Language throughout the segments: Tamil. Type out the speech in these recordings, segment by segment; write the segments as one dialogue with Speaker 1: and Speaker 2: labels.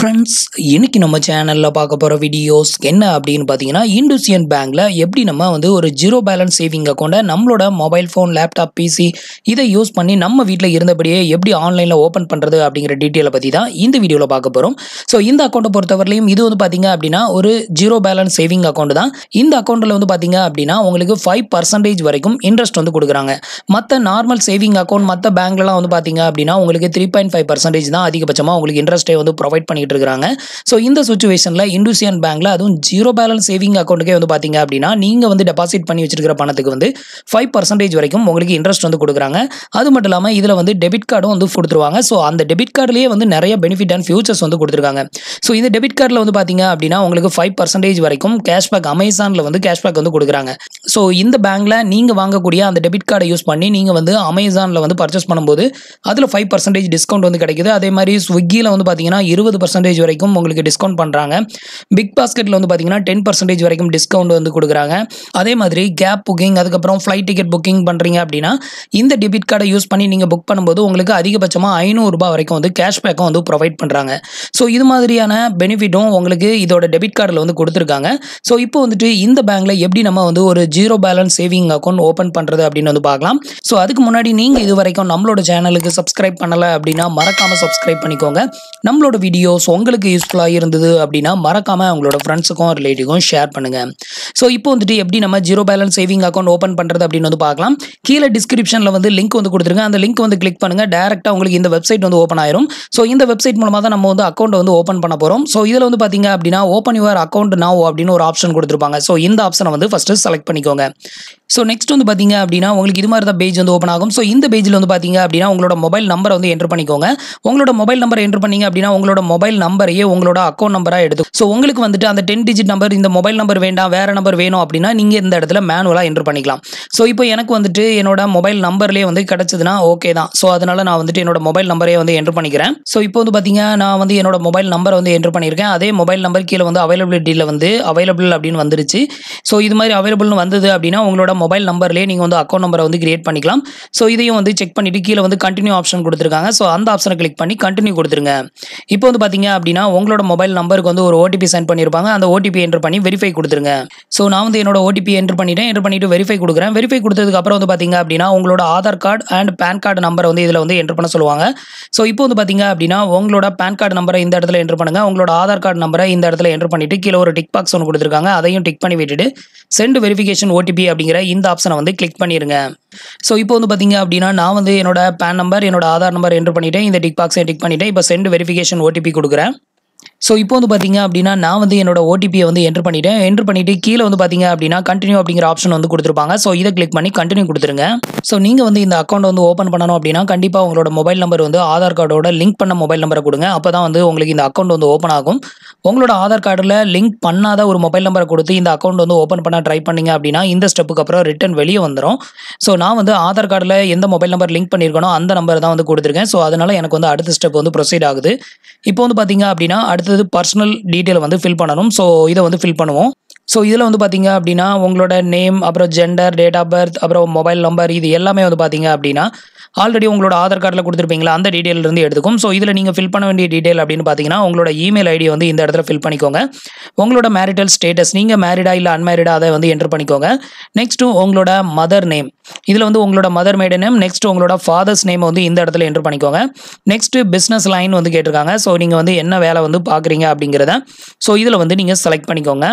Speaker 1: ஃப்ரெண்ட்ஸ் இன்னைக்கு நம்ம சேனலில் பார்க்க போகிற வீடியோஸ் என்ன அப்படின்னு பார்த்தீங்கன்னா இண்டூசியன் பேங்க்கில் எப்படி நம்ம வந்து ஒரு ஜீரோ பேலன்ஸ் சேவிங் அக்கௌண்ட்டை நம்மளோட மொபைல் ஃபோன் லேப்டாப் பிசி இதை யூஸ் பண்ணி நம்ம வீட்டில் இருந்தபடியே எப்படி ஆன்லைனில் ஓப்பன் பண்ணுறது அப்படிங்கிற டீட்டெயிலை பற்றி தான் இந்த வீடியோவில் பார்க்க போகிறோம் ஸோ இந்த அக்கௌண்ட்டை பொறுத்தவரையிலையும் இது வந்து பார்த்தீங்க அப்படின்னா ஒரு ஜீரோ பேலன்ஸ் சேவிங் அக்கௌண்ட் தான் இந்த அக்கௌண்ட்டில் வந்து பார்த்தீங்க அப்படின்னா உங்களுக்கு ஃபைவ் பர்சன்டேஜ் வரைக்கும் இன்ட்ரெஸ்ட் வந்து கொடுக்குறாங்க மற்ற நார்மல் சேவிங் அக்கௌண்ட் மற்ற பேங்க்லலாம் வந்து பார்த்தீங்க அப்படின்னா உங்களுக்கு த்ரீ பாயிண்ட் ஃபைவ் பர்சன்டேஜ் தான் அதிகபட்சமாக உங்களுக்கு இன்ட்ரெஸ்ட்டே வந்து ப்ரொவைட் பண்ணிட்டு இருக்காங்க ஸோ இந்த சுச்சுவேஷனில் இண்டூசியன் பேங்க்ல அதுவும் ஜீரோ பேலன்ஸ் சேவிங் அக்கௌண்ட்டுக்கே வந்து பார்த்தீங்க அப்படின்னா நீங்கள் வந்து டெபாசிட் பண்ணி வச்சிருக்கிற பணத்துக்கு வந்து ஃபைவ் பர்சன்டேஜ் வரைக்கும் உங்களுக்கு இன்ட்ரெஸ்ட் வந்து கொடுக்குறாங்க அது மட்டும் இல்லாமல் இதில் வந்து டெபிட் கார்டும் வந்து கொடுத்துருவாங்க ஸோ அந்த டெபிட் கார்டுலேயே வந்து நிறைய பெனிஃபிட் அண்ட் ஃபியூச்சர்ஸ் வந்து கொடுத்துருக்காங்க ஸோ இந்த டெபிட் கார்டில் வந்து பார்த்தீங்க அப்படின்னா உங்களுக்கு ஃபைவ் பர்சன்டேஜ் வரைக்கும் கேஷ்பேக் அமேசானில் வந்து கேஷ்பேக் வந்து கொடுக்குறாங்க ஸோ இந்த பேங்க்கில் நீங்கள் வாங்கக்கூடிய அந்த டெபிட் கார்டை யூஸ் பண்ணி நீங்கள் வந்து அமேசானில் வந்து பர்ச்சேஸ் பண்ணும்போது அதில் ஃபைவ் பர்சன்டேஜ் டிஸ்கவுண்ட் வந்து கிடைக்குது அதே மாதிரி ஸ்விக்கியில் வந்து பார்த்தீங்கன்னா இருபது பர்சன்டேஜ் வரைக்கும் உங்களுக்கு டிஸ்கவுண்ட் பண்ணுறாங்க பிக் பாஸ்கெட்டில் வந்து பார்த்தீங்கன்னா டென் பர்சன்டேஜ் வரைக்கும் டிஸ்கவுண்ட் வந்து கொடுக்குறாங்க அதே மாதிரி கேப் புக்கிங் அதுக்கப்புறம் ஃப்ளைட் டிக்கெட் புக்கிங் பண்ணுறீங்க அப்படின்னா இந்த டெபிட் கார்டை யூஸ் பண்ணி நீங்கள் புக் பண்ணும்போது உங்களுக்கு அதிகபட்சமாக ஐநூறுரூபா வரைக்கும் வந்து கேஷ்பேக்கும் வந்து ப்ரொவைட் பண்ணுறாங்க ஸோ இது மாதிரியான பெனிஃபிட்டும் உங்களுக்கு இதோட டெபிட் கார்டில் வந்து கொடுத்துருக்காங்க ஸோ இப்போ வந்துட்டு இந்த பேங்க்கில் எப்படி நம்ம வந்து ஒரு zero balance saving account open பண்ணுறது அப்படின்னு வந்து பார்க்கலாம் ஸோ அதுக்கு முன்னாடி நீங்கள் இது வரைக்கும் நம்மளோட சேனலுக்கு சப்ஸ்கிரைப் பண்ணலை அப்படின்னா மறக்காமல் சப்ஸ்கிரைப் பண்ணிக்கோங்க நம்மளோட வீடியோஸ் உங்களுக்கு யூஸ்ஃபுல்லாக இருந்தது அப்படின்னா மறக்காமல் உங்களோட ஃப்ரெண்ட்ஸுக்கும் ரிலேட்டிவ்க்கும் ஷேர் பண்ணுங்கள் ஸோ இப்போ வந்துட்டு எப்படி நம்ம zero balance saving account open பண்ணுறது அப்படின்னு வந்து பார்க்கலாம் கீழே டிஸ்கிரிப்ஷனில் வந்து லிங்க் வந்து கொடுத்துருங்க அந்த லிங்க் வந்து கிளிக் பண்ணுங்கள் டேரெக்டாக உங்களுக்கு இந்த வெப்சைட் வந்து ஓப்பன் ஆயிரும் ஸோ இந்த வெப்சைட் மூலமாக தான் நம்ம வந்து அக்கௌண்ட் வந்து ஓப்பன் பண்ண போகிறோம் ஸோ இதில் வந்து பார்த்தீங்க அப்படின்னா ஓப்பன் யுவர் அக்கௌண்ட் now அப்படின்னு ஒரு ஆப்ஷன் கொடுத்துருப்பாங்க ஸோ இந்த ஆப்ஷனை வந்து ஃபஸ்ட்டு செலக்ட் பண்ணிக்கோங்க ஸோ நெக்ஸ்ட் வந்து பார்த்தீங்க அப்படின்னா உங்களுக்கு இது மாதிரி தான் பேஜ் வந்து ஓப்பன் ஆகும் ஸோ இந்த பேஜில் வந்து பார்த்தீங்க அப்படின்னா உங்களோட மொபைல் நம்பரை வந்து என்டர் பண்ணிக்கோங்க உங்களோட மொபைல் நம்பர் என்டர் பண்ணீங்க அப்படின்னா உங்களோட மொபைல் நம்பரையே உங்களோட அக்கௌண்ட் நம்பராக எடுத்து ஸோ உங்களுக்கு வந்துட்டு அந்த டென் டிஜிட் நம்பர் இந்த மொபைல் நம்பர் வேண்டாம் வேற நம்பர் வேணும் அப்படின்னா நீங்கள் இந்த இடத்துல மேனுவலாக என்டர் பண்ணிக்கலாம் ஸோ இப்போ எனக்கு வந்துட்டு என்னோட மொபைல் நம்பர்லேயே வந்து கிடச்சதுன்னா ஓகே தான் ஸோ அதனால நான் வந்துட்டு என்னோட மொபைல் நம்பரே வந்து என்டர் பண்ணிக்கிறேன் ஸோ இப்போ வந்து பார்த்தீங்க நான் வந்து என்னோட மொபைல் நம்பர் வந்து என்டர் பண்ணியிருக்கேன் அதே மொபைல் நம்பர் கீழே வந்து அவைலபிலிட்டியில் வந்து அவைலபிள் அப்படின்னு வந்துருச்சு ஸோ இது மாதிரி அவைலபிள்னு வந்தது அப்படின்னா உங்களோட மொபைல் நம்பர்லேயே நீங்கள் வந்து அக்கௌண்ட் நம்பரை வந்து கிரியேட் பண்ணிக்கலாம் ஸோ இதையும் வந்து செக் பண்ணிட்டு கீழே வந்து கண்டினியூ ஆப்ஷன் கொடுத்துருக்காங்க ஸோ அந்த ஆப்ஷனை கிளிக் பண்ணி கண்டினியூ கொடுத்துருங்க இப்போ வந்து பார்த்தீங்க அப்படின்னா உங்களோட மொபைல் நம்பருக்கு வந்து ஒரு ஓடிபி சென்ட் பண்ணியிருப்பாங்க அந்த ஓடிபி என்டர் பண்ணி வெரிஃபை கொடுத்துருங்க ஸோ நான் வந்து என்னோட ஓடிபி என்டர் பண்ணிட்டேன் என்டர் பண்ணிட்டு வெரிஃபை கொடுக்குறேன் வெரிஃபை கொடுத்ததுக்கு அப்புறம் வந்து பார்த்தீங்க அப்படின்னா உங்களோட Aadhaar card and PAN card நம்பரை வந்து இதில் வந்து என்டர் பண்ண சொல்லுவாங்க ஸோ இப்போ வந்து பார்த்தீங்க அப்படின்னா உங்களோட பேன் கார்டு நம்பரை இந்த இடத்துல என்டர் பண்ணுங்க உங்களோட ஆதார் கார்டு நம்பரை இந்த இடத்துல என்டர் பண்ணிட்டு கீழே ஒரு டிக் பாக்ஸ் ஒன்று கொடுத்துருக்காங்க அதையும் டிக் பண்ணி விட்டுட்டு சென்ட் வெரிஃபிகேஷன் ஓடிபி அப்படிங்கிற இந்த ஆப்ஷனை வந்து கிளிக் பண்ணிருங்க ஸோ இப்போ வந்து பார்த்தீங்க அப்படின்னா நான் வந்து என்னோட பேன் நம்பர் என்னோட ஆதார் நம்பர் என்டர் பண்ணிட்டேன் இந்த டிக் பாக்ஸை டிக் பண்ணிட்டேன் இப்போ சென்ட் வெரிஃபிகேஷன் ஓடிபி கொடுக்குறேன் ஸோ இப்போ வந்து பார்த்தீங்க அப்படின்னா நான் வந்து என்னோட ஓடிபியை வந்து என்டர் பண்ணிட்டேன் என்டர் பண்ணிட்டு கீழே வந்து பார்த்தீங்க அப்படின்னா கண்டினியூ அப்படிங்கிற ஆப்ஷன் வந்து கொடுத்துருப்பாங்க ஸோ இதை கிளிக் பண்ணி கண்டினியூ கொடுத்துருங்க ஸோ நீங்கள் வந்து இந்த அக்கௌண்ட் வந்து ஓப்பன் பண்ணணும் அப்படின்னா கண்டிப்பாக உங்களோட மொபைல் நம்பர் வந்து ஆதார் கார்டோட லிங்க் பண்ண மொபைல் நம்பரை கொடுங்க அப்போ தான் வந்து உங்களுக்கு இந்த அக்கௌண்ட் வந்து ஓப்பன் ஆகும் உங்களோட ஆதார் கார்டில் லிங்க் பண்ணாத ஒரு மொபைல் நம்பரை கொடுத்து இந்த அக்கௌண்ட் வந்து ஓப்பன் பண்ண ட்ரை பண்ணீங்க அப்படின்னா இந்த ஸ்டெப்புக்கு அப்புறம் ரிட்டன் வெளியே வந்துடும் ஸோ நான் வந்து ஆதார் கார்டில் எந்த மொபைல் நம்பர் லிங்க் பண்ணியிருக்கனோ அந்த நம்பர் தான் வந்து கொடுத்துருக்கேன் ஸோ அதனால எனக்கு வந்து அடுத்த ஸ்டெப் வந்து ப்ரொசீட் ஆகுது இப்போ வந்து பார்த்தீங்க அப்படின்னா அடுத்தது பர்சனல் டீட்டெயில் வந்து ஃபில் பண்ணணும் ஸோ இதை வந்து ஃபில் பண்ணுவோம் ஸோ இதில் வந்து பார்த்தீங்க அப்படின்னா உங்களோட நேம் அப்புறம் ஜெண்டர் டேட் ஆஃப் பர்த் அப்புறம் மொபைல் நம்பர் இது எல்லாமே வந்து பார்த்தீங்க அப்படின்னா ஆல்ரெடி உங்களோட ஆதார் கார்டில் கொடுத்துருப்பீங்களா அந்த டீட்டெயில் இருந்து எடுத்துக்கும் ஸோ இதில் நீங்கள் ஃபில் பண்ண வேண்டிய டீட்டெயில் அப்படின்னு பார்த்தீங்கன்னா உங்களோட இமெயில் ஐடி வந்து இந்த இடத்துல ஃபில் பண்ணிக்கோங்க உங்களோட மேரிட்டல் ஸ்டேட்டஸ் நீங்கள் மேரிடா இல்லை அன்மேரிடா அதை வந்து என்டர் பண்ணிக்கோங்க நெக்ஸ்ட்டு உங்களோட மதர் நேம் இதில் வந்து உங்களோட மதர் மேட நேம் நெக்ஸ்ட் உங்களோட ஃபாதர்ஸ் நேம் வந்து இந்த இடத்துல என்டர் பண்ணிக்கோங்க நெக்ஸ்ட் பிஸ்னஸ் லைன் வந்து கேட்டிருக்காங்க ஸோ நீங்கள் வந்து என்ன வேலை வந்து பார்க்குறீங்க அப்படிங்கிறத ஸோ இதில் வந்து நீங்கள் செலக்ட் பண்ணிக்கோங்க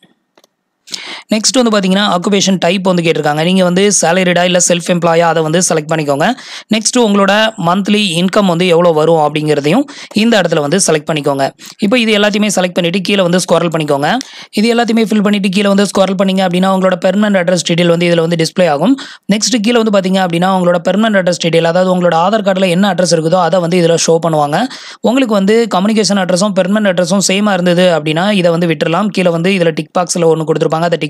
Speaker 1: நெக்ஸ்ட் வந்து பார்த்தீங்கன்னா ஆக்குபேஷன் டைப் வந்து கேட்டிருக்காங்க நீங்கள் வந்து சேலரிடா இல்லை செல்ஃப் எம்ப்ளாயா அதை வந்து செலக்ட் பண்ணிக்கோங்க நெக்ஸ்ட் உங்களோட மந்த்லி இன்கம் வந்து எவ்வளோ வரும் அப்படிங்கிறதையும் இந்த இடத்துல வந்து செலக்ட் பண்ணிக்கோங்க இப்போ இது எல்லாத்தையுமே செலக்ட் பண்ணிட்டு கீழே வந்து ஸ்குவாரல் பண்ணிக்கோங்க இது எல்லாத்தையுமே ஃபில் பண்ணிட்டு கீழே வந்து ஸ்குவாரல் பண்ணீங்க அப்படின்னா உங்களோட பெர்மனன்ட் அட்ரஸ் டீடைல் வந்து இதில் வந்து டிஸ்ப்ளே ஆகும் நெக்ஸ்ட் கீழே வந்து பார்த்தீங்க அப்படின்னா உங்களோட பெர்மனன்ட் அட்ரஸ் டீடைல் அதாவது உங்களோட ஆதார் கார்டில் என்ன அட்ரஸ் இருக்குதோ அதை வந்து இதில் ஷோ பண்ணுவாங்க உங்களுக்கு வந்து கம்யூனிகேஷன் அட்ரஸும் பெர்மனன்ட் அட்ரஸும் சேமாக இருந்தது அப்படின்னா இதை வந்து விட்டுறலாம் கீழே வந்து இதில் டிக் பாக்ஸில் ஒன்று கொடுத்துருப்பாங்க அதை டிக்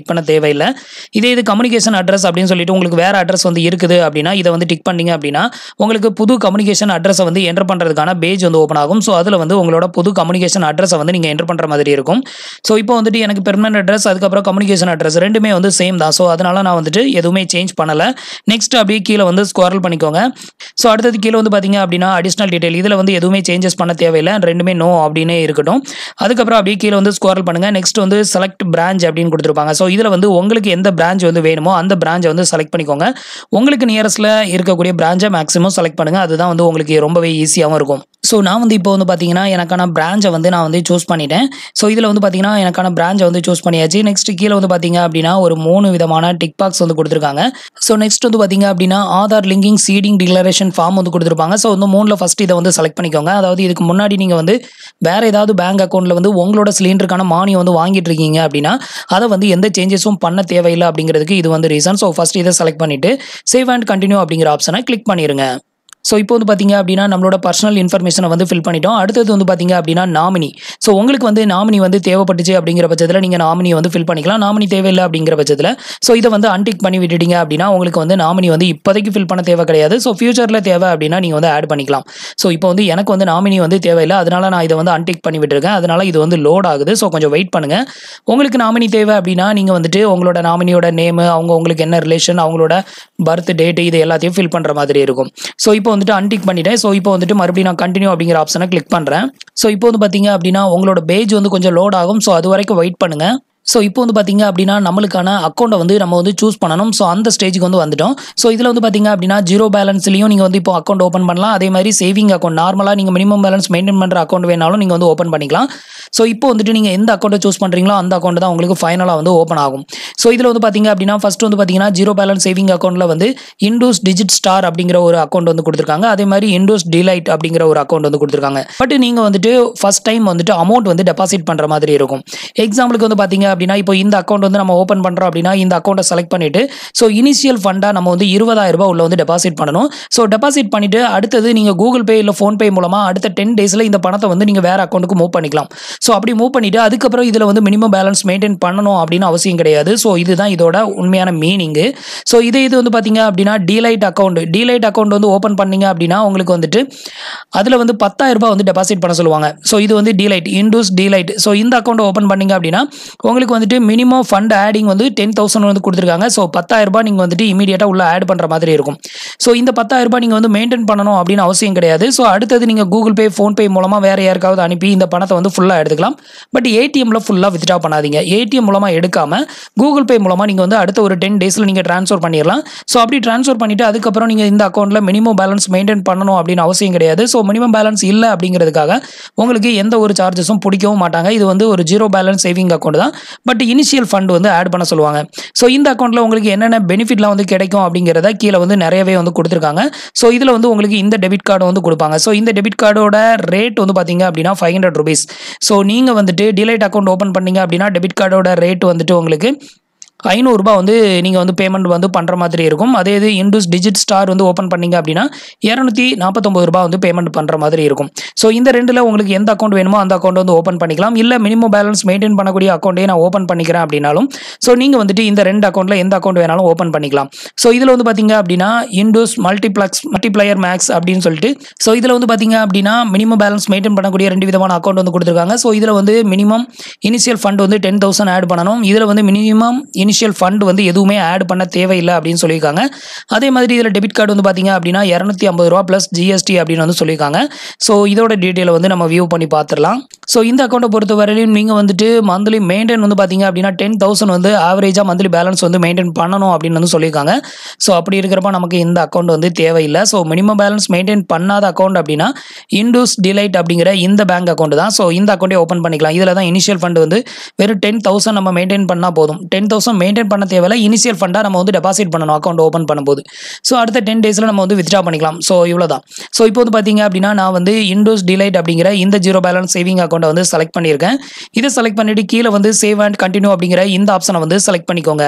Speaker 1: டிக் பண்ண தேவையில்லை இதே இது கம்யூனிகேஷன் அட்ரஸ் அப்படின்னு சொல்லிட்டு உங்களுக்கு வேறு அட்ரஸ் வந்து இருக்குது அப்படின்னா இதை வந்து டிக் பண்ணீங்க அப்படின்னா உங்களுக்கு புது கம்யூனிகேஷன் அட்ரஸை வந்து என்டர் பண்ணுறதுக்கான பேஜ் வந்து ஓப்பன் ஆகும் ஸோ அதில் வந்து உங்களோட புது கம்யூனிகேஷன் அட்ரஸை வந்து நீங்கள் என்டர் பண்ணுற மாதிரி இருக்கும் ஸோ இப்போ வந்துட்டு எனக்கு பெர்மனன்ட் அட்ரஸ் அதுக்கப்புறம் கம்யூனிகேஷன் அட்ரஸ் ரெண்டுமே வந்து சேம் தான் ஸோ அதனால நான் வந்துட்டு எதுவுமே சேஞ்ச் பண்ணலை நெக்ஸ்ட் அப்படியே கீழே வந்து ஸ்குவாரல் பண்ணிக்கோங்க ஸோ அடுத்தது கீழே வந்து பார்த்தீங்க அப்படின்னா அடிஷ்னல் டீடைல் இதில் வந்து எதுவுமே சேஞ்சஸ் பண்ண தேவையில்லை ரெண்டுமே நோ அப்படின்னே இருக்கட்டும் அதுக்கப்புறம் அப்படியே கீழே வந்து ஸ்குவாரல் பண்ணுங்கள் நெக்ஸ்ட் வந்து செலக்ட் பிரான்ச் அப்படின்னு கொடுத்துருப்பாங்க ஸோ இதில் வந்து உங்களுக்கு எந்த பிரான்ச் வந்து வேணுமோ அந்த பிரான்ச்சை வந்து செலக்ட் பண்ணிக்கோங்க உங்களுக்கு நியரஸ்ட்டில் இருக்கக்கூடிய பிரான்ச்சை மேக்ஸிமம் செலக்ட் பண்ணுங்கள் அதுதான் வந்து உங்களுக்கு ரொம்பவே ஈஸியாகவும் இருக்கும் ஸோ நான் வந்து இப்போ வந்து பார்த்தீங்கன்னா எனக்கான பிரான்ச்சை வந்து நான் வந்து சூஸ் பண்ணிட்டேன் ஸோ இதில் வந்து பார்த்தீங்கன்னா எனக்கான பிரான்ச்சை வந்து சூஸ் பண்ணியாச்சு நெக்ஸ்ட் கீழே வந்து பார்த்தீங்க அப்படின்னா ஒரு மூணு விதமான டிக் பாக்ஸ் வந்து கொடுத்துருக்காங்க ஸோ நெக்ஸ்ட் வந்து பார்த்தீங்க அப்படின்னா Aadhaar linking seeding declaration form வந்து கொடுத்துருப்பாங்க ஸோ வந்து மூணில் ஃபஸ்ட் இதை வந்து செலக்ட் பண்ணிக்கோங்க அதாவது இதுக்கு முன்னாடி நீங்கள் வந்து வேறு ஏதாவது பேங்க் அக்கௌண்ட்டில் வந்து உங்களோட சிலிண்டருக்கான மானியம் வந்து வாங்கிட்டு இருக்கீங்க அப்படின்னா அதை வந்து எந்த சேஞ்சஸும் பண்ண தேவையில்லை அப்படிங்கிறதுக்கு இது வந்து ரீசன் ஸோ ஃபஸ்ட் இதை செலக்ட் பண்ணிவிட்டு சேவ் அண்ட் கண்டினியூ அப்படிங்கிற ஆப்ஷனை கிளிக் பண்ணிடுங்க ஸோ இப்போ வந்து பார்த்தீங்க அப்படின்னா நம்மளோட பர்சனல் இன்ஃபர்மேஷனை வந்து ஃபில் பண்ணிட்டோம் அடுத்தது வந்து பார்த்தீங்க அப்படின்னா நாமினி ஸோ உங்களுக்கு வந்து நாமினி வந்து தேவைப்பட்டுச்சு அப்படிங்கிற பட்சத்தில் நீங்கள் நாமினி வந்து ஃபில் பண்ணிக்கலாம் நாமினி தேவையில்லை அப்படிங்கிற பட்சத்தில் ஸோ இதை வந்து அன்டிக் பண்ணி விட்டுட்டீங்க அப்படின்னா உங்களுக்கு வந்து நாமினி வந்து இப்போதைக்கு ஃபில் பண்ண தேவை கிடையாது ஸோ ஃபியூச்சரில் தேவை அப்படின்னா நீங்கள் வந்து ஆட் பண்ணிக்கலாம் ஸோ இப்போ வந்து எனக்கு வந்து நாமினி வந்து தேவையில்லை அதனால நான் இதை வந்து அன்டிக் பண்ணி விட்டுருக்கேன் அதனால இது வந்து லோட் ஆகுது ஸோ கொஞ்சம் வெயிட் பண்ணுங்கள் உங்களுக்கு நாமினி தேவை அப்படின்னா நீங்கள் வந்துட்டு உங்களோட நாமினியோட நேமு அவங்க உங்களுக்கு என்ன ரிலேஷன் அவங்களோட பர்த் டேட்டு இது எல்லாத்தையும் ஃபில் பண்ணுற மாதிரி இருக்கும் ஸோ இப்போ வந்துட்டு அன்டிக் பண்ணிட்டேன் ஸோ இப்போ வந்துட்டு மறுபடியும் நான் கண்டினியூ அப்படிங்கிற ஆப்ஷனை கிளிக் பண்ணுறேன் ஸோ இப்போ வந்து பார்த்தீங்க அப்படின்னா உங்களோட பேஜ் வந்து கொஞ்சம் லோட் ஆகும் ஸோ அது வரைக்கும் வெயிட் பண்ணுங்கள் ஸோ இப்போ வந்து பார்த்தீங்க அப்படின்னா நம்மளுக்கான அக்கௌண்ட்டை வந்து நம்ம வந்து சூஸ் பண்ணணும் ஸோ அந்த ஸ்டேஜுக்கு வந்து வந்துட்டோம் ஸோ இதில் வந்து பார்த்தீங்க அப்படின்னா ஜீரோ பேலன்ஸ்லையும் நீங்கள் வந்து இப்போ அக்கௌண்ட் ஓப்பன் பண்ணலாம் அதே மாதிரி சேவிங் அக்கௌண்ட் நார்மலாக நீங்கள் மினிமம் பேலன்ஸ் மெயின்டைன் பண்ணுற அக்கௌண்ட் வேணாலும் நீங்கள் வந்து ஓப்பன் பண்ணிக்கலாம் ஸோ இப்போ வந்துட்டு நீங்கள் எந்த அக்கௌண்ட்டை சூஸ் பண்ணுறீங்களோ அந்த அக்கௌண்ட் தான் உங்களுக்கு ஃபைனலாக வந்து ஓப்பன் ஆகும் ஸோ இதில் வந்து பார்த்தீங்க அப்படின்னா ஃபஸ்ட் வந்து பார்த்தீங்கன்னா ஜீரோ பேலன்ஸ் சேவிங் அக்கௌண்ட்டில் வந்து இண்டூஸ் டிஜிட் ஸ்டார் அப்படிங்கிற ஒரு அக்கௌண்ட் வந்து கொடுத்துருக்காங்க அதே மாதிரி இண்டூஸ் டிலைட் அப்படிங்கிற ஒரு அக்கௌண்ட் வந்து கொடுத்துருக்காங்க பட் நீங்கள் வந்துட்டு ஃபஸ்ட் டைம் வந்துட்டு அமௌண்ட் வந்து டெபாசிட் பண்ணுற மாதிரி இருக்கும் எக்ஸாம்பிளுக்கு வந்து பார்த்தீங்க அப்படின்னா இப்போ இந்த அக்கௌண்ட் வந்து நம்ம ஓப்பன் பண்ணுறோம் அப்படின்னா இந்த அக்கௌண்ட்டை செலக்ட் பண்ணிட்டு ஸோ இனிஷியல் ஃபண்டாக நம்ம வந்து இருபதாயிரம் ரூபாய் உள்ள வந்து டெபாசிட் பண்ணணும் ஸோ டெபாசிட் பண்ணிட்டு அடுத்தது நீங்கள் கூகுள் பே இல்லை ஃபோன்பே மூலமாக அடுத்த டென் டேஸில் இந்த பணத்தை வந்து நீங்கள் வேறு அக்கௌண்ட்டுக்கு மூவ் பண்ணிக்கலாம் ஸோ அப்படி மூவ் பண்ணிட்டு அதுக்கப்புறம் இதில் வந்து மினிமம் பேலன்ஸ் மெயின்டைன் பண்ணணும் அப்படின்னு அவசியம் கிடையாது ஸோ இதுதான் இதோட உண்மையான மீனிங்கு ஸோ இதே இது வந்து பார்த்தீங்க அப்படின்னா டீலைட் அக்கௌண்ட் டீலைட் அக்கௌண்ட் வந்து ஓப்பன் பண்ணீங்க அப்படின்னா உங்களுக்கு வந்துட்டு அதில் வந்து பத்தாயிரம் ரூபாய் வந்து டெபாசிட் பண்ண சொல்லுவாங்க ஸோ இது வந்து டீலைட் இண்டூஸ் டீலைட் ஸோ இந்த அக்கௌண்ட் ஓப்பன் பண்ணீங்க அப்படின்னா உங்களுக்கு வந்துட்டு மினிமம் ஃபண்ட் ஆடிங் வந்து டென் தௌசண்ட் வந்து கொடுத்துருக்காங்க ஸோ பத்தாயிரம் ரூபாய் நீங்கள் வந்துட்டு இமீடியட்டாக உள்ள ஆட் பண்ணுற மாதிரி இருக்கும் ஸோ இந்த பத்தாயிரம் ரூபாய் நீங்கள் வந்து மெயின்டைன் பண்ணணும் அப்படின்னு அவசியம் கிடையாது ஸோ அடுத்தது நீங்கள் கூகுள் பே ஃபோன்பே மூலமாக வேறு யாருக்காவது அனுப்பி இந்த பணத்தை வந்து ஃபுல்லாக எடுத்துக்கலாம் பட் ஏடிஎம்ல ஃபுல்லாக வித்ட்ரா பண்ணாதீங்க ஏடிஎம் மூலமாக எடுக்காமல் கூகுள் பே மூலமாக நீங்கள் வந்து அடுத்த ஒரு டென் டேஸில் நீங்கள் ட்ரான்ஸ்ஃபர் பண்ணிடலாம் ஸோ அப்படி ட்ரான்ஸ்ஃபர் பண்ணிவிட்டு அதுக்கப்புறம் நீங்கள் இந்த அக்கௌண்ட்டில் மினிமம் பேலன்ஸ் மெயின்டைன் பண்ணணும் அப்படின்னு அவசியம் கிடையாது ஸோ மினிமம் பேலன்ஸ் இல்லை அப்படிங்கிறதுக்காக உங்களுக்கு எந்த ஒரு சார்ஜஸும் பிடிக்கவும் மாட்டாங்க இது வந்து ஒரு ஜீரோ பேலன்ஸ் சேவிங் அக்கௌண்ட் தான் பட் இனிஷியல் ஃபண்ட் வந்து ஆட் பண்ண சொல்லுவாங்க ஸோ இந்த அக்கௌண்ட்டில் உங்களுக்கு என்னென்ன பெனிஃபிட்லாம் வந்து கிடைக்கும் அப்படிங்கிறத கீழே வந்து நிறையவே வந்து கொடுத்துருக்காங்க ஸோ இதில் வந்து உங்களுக்கு இந்த டெபிட் கார்டு வந்து கொடுப்பாங்க ஸோ இந்த டெபிட் கார்டோட ரேட் வந்து பார்த்தீங்க அப்படின்னா ஃபைவ் ஹண்ட்ரட் ருபீஸ் ஸோ நீங்கள் வந்துட்டு டிலைட் அக்கௌண்ட் ஓப்பன் பண்ணீங்க அப்படின்னா டெபிட் கார்டோட ரேட் வந்துட்டு உங்களுக்கு ஐநூறுரூபா வந்து நீங்கள் வந்து பேமெண்ட் வந்து பண்ணுற மாதிரி இருக்கும் அதே இது இண்டூஸ் டிஜிட் ஸ்டார் வந்து ஓப்பன் பண்ணீங்க அப்படின்னா இரநூத்தி நாற்பத்தொம்பது ரூபா வந்து பேமெண்ட் பண்ணுற மாதிரி இருக்கும் ஸோ இந்த ரெண்டில் உங்களுக்கு எந்த அக்கௌண்ட் வேணுமோ அந்த அக்கௌண்ட் வந்து ஓப்பன் பண்ணிக்கலாம் இல்லை மினிமம் பேலன்ஸ் மெயின்டைன் பண்ணக்கூடிய அக்கௌண்ட்டே நான் ஓப்பன் பண்ணிக்கிறேன் அப்படின்னாலும் ஸோ நீங்கள் வந்துட்டு இந்த ரெண்டு அக்கௌண்ட்டில் எந்த அக்கௌண்ட் வேணாலும் ஓப்பன் பண்ணிக்கலாம் ஸோ இதில் வந்து பார்த்தீங்க அப்படின்னா இண்டூஸ் மல்டிப்ளக்ஸ் மல்டிப்ளையர் மேக்ஸ் அப்படின்னு சொல்லிட்டு ஸோ இதில் வந்து பார்த்தீங்க அப்படின்னா மினிமம் பேலன்ஸ் மெயின்டைன் பண்ணக்கூடிய ரெண்டு விதமான அக்கௌண்ட் வந்து கொடுத்துருக்காங்க ஸோ இதில் வந்து மினிமம் இனிஷியல் ஃபண்ட் வந்து டென் தௌசண்ட் ஆட் பண்ணணும் இதில் வந்து மினிமம் இனிஷியல் ஃபண்ட் வந்து எதுவுமே ஆட் பண்ண தேவையில்லை அப்படின்னு சொல்லியிருக்காங்க அதே மாதிரி இதில் டெபிட் கார்டு வந்து பார்த்தீங்க அப்படின்னா இரநூத்தி ஐம்பது ரூபா ப்ளஸ் ஜிஎஸ்டி அப்படின்னு வந்து சொல்லியிருக்காங்க ஸோ இதோட டீட்டெயிலை வந்து நம்ம வியூ பண்ணி பார்த்துடலாம் ஸோ இந்த அக்கௌண்ட்டை பொறுத்த வரையிலும் நீங்கள் வந்துட்டு மந்த்லி மெயின்டைன் வந்து பார்த்தீங்க அப்படின்னா டென் தௌசண்ட் வந்து ஆவரேஜாக மந்த்லி பேலன்ஸ் வந்து மெயின்டைன் பண்ணணும் அப்படின்னு வந்து சொல்லியிருக்காங்க ஸோ அப்படி இருக்கிறப்ப நமக்கு இந்த அக்கௌண்ட் வந்து தேவையில்லை ஸோ மினிமம் பேலன்ஸ் மெயின்டைன் பண்ணாத அக்கௌண்ட் அப்படின்னா இண்டூஸ் டிலைட் அப்படிங்கிற இந்த பேங்க் அக்கௌண்ட் தான் ஸோ இந்த அக்கௌண்ட்டே ஓப்பன் பண்ணிக்கலாம் இதில் தான் இனிஷியல் ஃபண்ட் வந்து வெறும் டென் தௌசண்ட் நம்ம மெயின்டைன் பண்ணால் போதும் டென் தௌசண்ட் மெயின்டைன் பண்ண தேவையில்ல இனிஷியல் ஃபண்டாக நம்ம வந்து டெபாசிட் பண்ணணும் அக்கௌண்ட் ஓப்பன் பண்ணும்போது ஸோ அடுத்த டென் டேஸில் நம்ம வந்து வித்ட்ரா பண்ணிக்கலாம் ஸோ இவ்வளோ தான் ஸோ இப்போ வந்து பார்த்தீங்க அப்படின்னா நான் வந்து இண்டோஸ் டிலைட் அப்படிங்கிற இந்த ஜீரோ பேலன்ஸ் சேவிங் அக்கௌண்ட்டை வந்து செலக்ட் பண்ணியிருக்கேன் இதை செலக்ட் பண்ணிட்டு கீழே வந்து சேவ் அண்ட் கண்டினியூ அப்படிங்கிற இந்த ஆப்ஷனை வந்து செலக்ட் பண்ணிக்கோங்க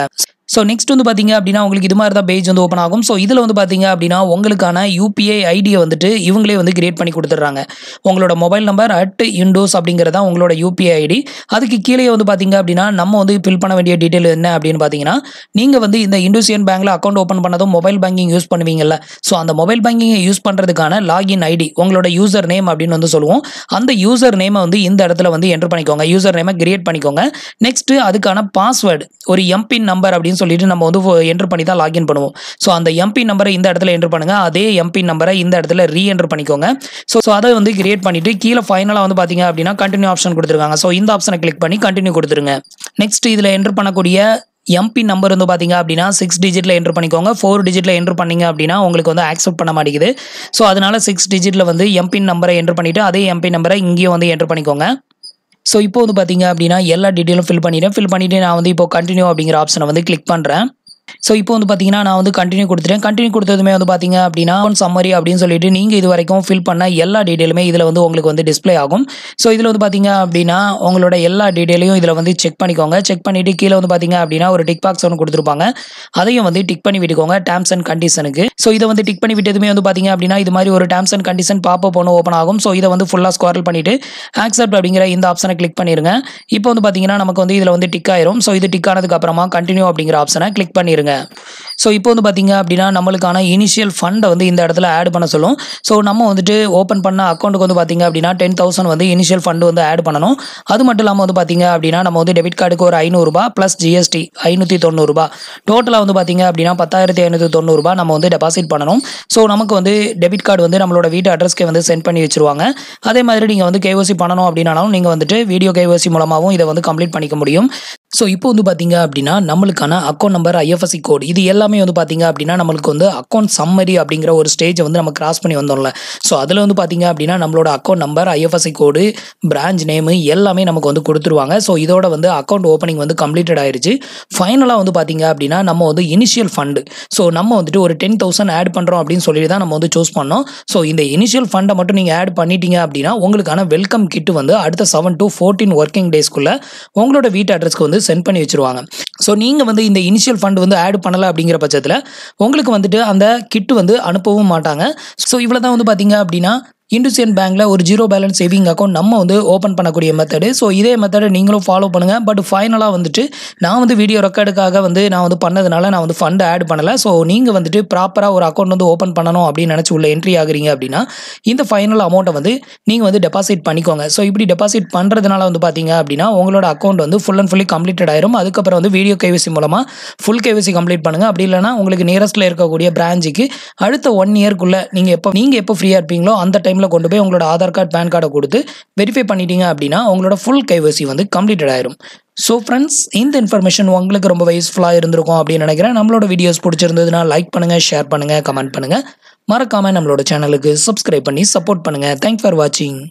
Speaker 1: ஸோ நெக்ஸ்ட் வந்து பார்த்தீங்க அப்படின்னா உங்களுக்கு இது மாதிரி தான் பேஜ் வந்து ஓப்பன் ஆகும் ஸோ இதில் வந்து பார்த்தீங்க அப்படின்னா உங்களுக்கான யூபிஐ ஐடியை வந்துட்டு இவங்களே வந்து கிரியேட் பண்ணி கொடுத்துட்றாங்க உங்களோட மொபைல் நம்பர் அட் இண்டோஸ் அப்படிங்கிறது தான் உங்களோட யூபிஐ ஐடி அதுக்கு கீழே வந்து பார்த்தீங்க அப்படின்னா நம்ம வந்து ஃபில் பண்ண வேண்டிய டீட்டெயில் என்ன அப்படின்னு பார்த்தீங்கன்னா நீங்கள் வந்து இந்த இண்டோசியன் பேங்க்கில் அக்கௌண்ட் ஓப்பன் பண்ணதும் மொபைல் பேங்கிங் யூஸ் பண்ணுவீங்கல்ல ஸோ அந்த மொபைல் பேங்கிங்கை யூஸ் பண்ணுறதுக்கான லாகின் ஐடி உங்களோட யூசர் நேம் அப்படின்னு வந்து சொல்லுவோம் அந்த யூசர் நேமை வந்து இந்த இடத்துல வந்து என்டர் பண்ணிக்கோங்க யூசர் நேமை கிரியேட் பண்ணிக்கோங்க நெக்ஸ்ட் அதுக்கான பாஸ்வேர்டு ஒரு எம்பின் நம்பர் அப்படின்னு சொல்லிட்டு நம்ம வந்து என்டர் பண்ணி தான் லாகின் பண்ணுவோம் ஸோ அந்த எம்பின் நம்பரை இந்த இடத்துல என்டர் பண்ணுங்க அதே எம்பின் நம்பரை இந்த இடத்துல ரீ என்டர் பண்ணிக்கோங்க ஸோ ஸோ அதை வந்து கிரியேட் பண்ணிட்டு கீழே ஃபைனலாக வந்து பார்த்தீங்க அப்படின்னா கண்டினியூ ஆப்ஷன் கொடுத்துருக்காங்க ஸோ இந்த ஆப்ஷனை கிளிக் பண்ணி கண்டினியூ கொடுத்துருங்க நெக்ஸ்ட் இதில் என்டர் பண்ணக்கூடிய எம்பி நம்பர் வந்து பார்த்தீங்க அப்படின்னா சிக்ஸ் டிஜிட்டில் என்டர் பண்ணிக்கோங்க ஃபோர் டிஜிட்டில் என்டர் பண்ணீங்க அப்படின்னா உங்களுக்கு வந்து ஆக்செப்ட் பண்ண மாட்டேங்குது ஸோ அதனால சிக்ஸ் டிஜிட்டில் வந்து எம்பின் நம்பரை என்டர் பண்ணிவிட்டு அதே எம்பி நம்பரை இங்கேயும் வந்து என்டர் பண்ணிக்கோங்க ஸோ இப்போ வந்து பார்த்தீங்க அப்படின்னா எல்லா டீட்டெயிலும் ஃபில் பண்ணிட்டேன் ஃபில் பண்ணிவிட்டு நான் வந்து இப்போ கண்டினியூ அப்படிங்கிற ஆப்ஷனை வந்து கிளிக் பண்ணுறேன் ஸோ இப்போ வந்து பார்த்தீங்கன்னா நான் வந்து கண்டினியூ கொடுத்துட்டேன் கண்டினியூ கொடுத்ததுமே வந்து பார்த்தீங்க அப்படின்னா சம்மரி அப்படின்னு சொல்லிட்டு நீங்கள் இது வரைக்கும் ஃபில் பண்ண எல்லா டீட்டெயிலுமே இதில் வந்து உங்களுக்கு வந்து டிஸ்ப்ளே ஆகும் ஸோ இதில் வந்து பார்த்தீங்க அப்படின்னா உங்களோட எல்லா டீட்டெயிலையும் இதில் வந்து செக் பண்ணிக்கோங்க செக் பண்ணிவிட்டு கீழே வந்து பார்த்தீங்க அப்படின்னா ஒரு டிக் பாக்ஸ் ஒன்று கொடுத்துருப்பாங்க அதையும் வந்து டிக் பண்ணி விட்டுக்கோங்க டேர்ம்ஸ் அண்ட் கண்டிஷனுக்கு ஸோ இதை வந்து டிக் பண்ணி விட்டதுமே வந்து பார்த்தீங்க அப்படின்னா இது மாதிரி ஒரு டேர்ம்ஸ் அண்ட் கண்டிஷன் பாப்பப் ஒன்று ஓப்பன் ஆகும் ஸோ இதை வந்து ஃபுல்லாக ஸ்குவாரல் பண்ணிவிட்டு ஆக்செப்ட் அப்படிங்கிற இந்த ஆப்ஷனை கிளிக் பண்ணிடுங்க இப்போ வந்து பார்த்தீங்கன்னா நமக்கு வந்து இதில் வந்து டிக் ஆயிரும் ஸோ இது டிக் ஆனதுக்கு அப்புறமா கண்டினியூ அப்படிங்கிற ஆப்ஷனை கிளிக் பண்ணிடுங்க ஸோ இப்போ வந்து பார்த்தீங்க அப்படின்னா நம்மளுக்கான இனிஷியல் ஃபண்டை வந்து இந்த இடத்துல ஆட் பண்ண சொல்லும் ஸோ நம்ம வந்துட்டு ஓப்பன் பண்ண அக்கௌண்ட்டுக்கு வந்து பார்த்தீங்க அப்படின்னா டென் தௌசண்ட் வந்து இனிஷியல் ஃபண்டு வந்து ஆட் பண்ணணும் அது மட்டும் இல்லாமல் வந்து பார்த்தீங்க அப்படின்னா நம்ம வந்து டெபிட் கார்டுக்கு ஒரு ஐநூறுரூபா ப்ளஸ் ஜிஎஸ்டி ஐநூற்றி தொண்ணூறுபா டோட்டலாக வந்து பார்த்தீங்க அப்படின்னா பத்தாயிரத்தி ஐநூற்றி தொண்ணூறுபா நம்ம வந்து டெபாசிட் பண்ணணும் ஸோ நமக்கு வந்து டெபிட் கார்டு வந்து நம்மளோட வீட்டு அட்ரஸ்க்கே வந்து சென்ட் பண்ணி வச்சிருவாங்க அதே மாதிரி நீங்கள் வந்து கேஓசி பண்ணணும் அப்படின்னாலும் நீங்கள் வந்துட்டு வீடியோ கேஓசி மூலமாகவும் இதை வந்து கம்ப்ளீட் பண்ணிக்க முடியும் ஸோ இப்போ வந்து பார்த்தீங்க அப்படின்னா நம்மளுக்கான அக்கௌண்ட் நம்பர் ஐஎஃப்எஸ்சி கோட் இது எல்லாமே வந்து பார்த்தீங்க அப்படின்னா நம்மளுக்கு வந்து அக்கௌண்ட் சம்மரி அப்படிங்கிற ஒரு ஸ்டேஜை வந்து நம்ம கிராஸ் பண்ணி வந்தோம்ல ஸோ அதில் வந்து பார்த்தீங்க அப்படின்னா நம்மளோட account number IFSC code branch name எல்லாமே நமக்கு வந்து கொடுத்துருவாங்க ஸோ இதோட வந்து அக்கௌண்ட் ஓப்பனிங் வந்து கம்ப்ளீட்டட் ஆயிருச்சு ஃபைனலாக வந்து பார்த்தீங்க அப்படின்னா நம்ம வந்து இனிஷியல் ஃபண்டு ஸோ நம்ம வந்துட்டு ஒரு டென் தௌசண்ட் ஆட் பண்ணுறோம் அப்படின்னு சொல்லிட்டு தான் நம்ம வந்து சூஸ் பண்ணோம் ஸோ இந்த இனிஷியல் ஃபண்டை மட்டும் நீங்கள் ஆட் பண்ணிட்டீங்க அப்படின்னா உங்களுக்கான வெல்கம் கிட் வந்து அடுத்த செவன் டு ஃபோர்டீன் ஒர்க்கிங் டேஸ்க்குள்ளே உங்களோட வீட்டு அட்ரஸ்க்கு வந்து சென்ட் பண்ணி வச்சிருவாங்க ஸோ நீங்கள் வந்து இந்த இனிஷியல் ஃபண்ட் வந்து ஆட் பண்ணலை அப்படிங்கிற பட்சத்தில் உங்களுக்கு வந்துட்டு அந்த கிட் வந்து அனுப்பவும் மாட்டாங்க ஸோ இவ்வளோ தான் வந்து பார்த்தீங்க அப்படின்னா இண்டஸ்இயன் பேங்க்கில் ஒரு ஜீரோ பேலன்ஸ் சேவிங் அக்கௌண்ட் நம்ம வந்து ஓப்பன் பண்ணக்கூடிய மெத்தடு ஸோ இதே மெத்தடை நீங்களும் ஃபாலோ பண்ணுங்கள் பட் ஃபைனலாக வந்துட்டு நான் வந்து வீடியோ ரெக்கார்டுக்காக வந்து நான் வந்து பண்ணதுனால நான் வந்து ஃபண்ட் ஆட் பண்ணலை ஸோ நீங்கள் வந்துட்டு ப்ராப்பராக ஒரு அக்கௌண்ட் வந்து ஓப்பன் பண்ணணும் அப்படின்னு நினச்சி உள்ள என்ட்ரி ஆகுறீங்க அப்படின்னா இந்த ஃபைனல் அமௌண்ட்டை வந்து நீங்கள் வந்து டெபாசிட் பண்ணிக்கோங்க ஸோ இப்படி டெபாசிட் பண்ணுறதுனால வந்து பார்த்தீங்க அப்படின்னா உங்களோட அக்கௌண்ட் வந்து ஃபுல் அண்ட் ஃபுல்லி கம்ப்ளீட்டட் ஆயிரும் அதுக்கப்புறம் வந்து வீடியோ கேவிசி மூலமாக ஃபுல் கேவிசி கம்ப்ளீட் பண்ணுங்கள் அப்படி இல்லைனா உங்களுக்கு நியரஸ்ட்டில் இருக்கக்கூடிய பிரான்ச்சுக்கு அடுத்த ஒன் இயர்க்குள்ளே நீங்கள் எப்போ நீங்கள் எப்போ ஃப்ரீயாக இருப்பீங்களோ அந்த டைமில் கொண்டு போய் உங்களோட ஆதார் கார்டு பேன் கார்டை கொடுத்து வெரிஃபை பண்ணிட்டீங்க அப்படின்னா உங்களோட ஃபுல் கைவசி வந்து கம்ப்ளீட்டட் ஆயிரும் ஸோ ஃப்ரெண்ட்ஸ் இந்த இன்ஃபர்மேஷன் உங்களுக்கு ரொம்ப யூஸ்ஃபுல்லாக இருந்திருக்கும் அப்படின்னு நினைக்கிறேன் நம்மளோட வீடியோஸ் பிடிச்சிருந்ததுன்னா லைக் பண்ணுங்கள் ஷேர் பண்ணுங்கள் கமெண்ட் பண்ணுங்கள் மறக்காமல் நம்மளோட சேனலுக்கு சப்ஸ்கிரைப் பண்ணி சப்போர்ட் பண்ணுங்கள் தேங்க்ஸ் ஃபார் வாட்சிங்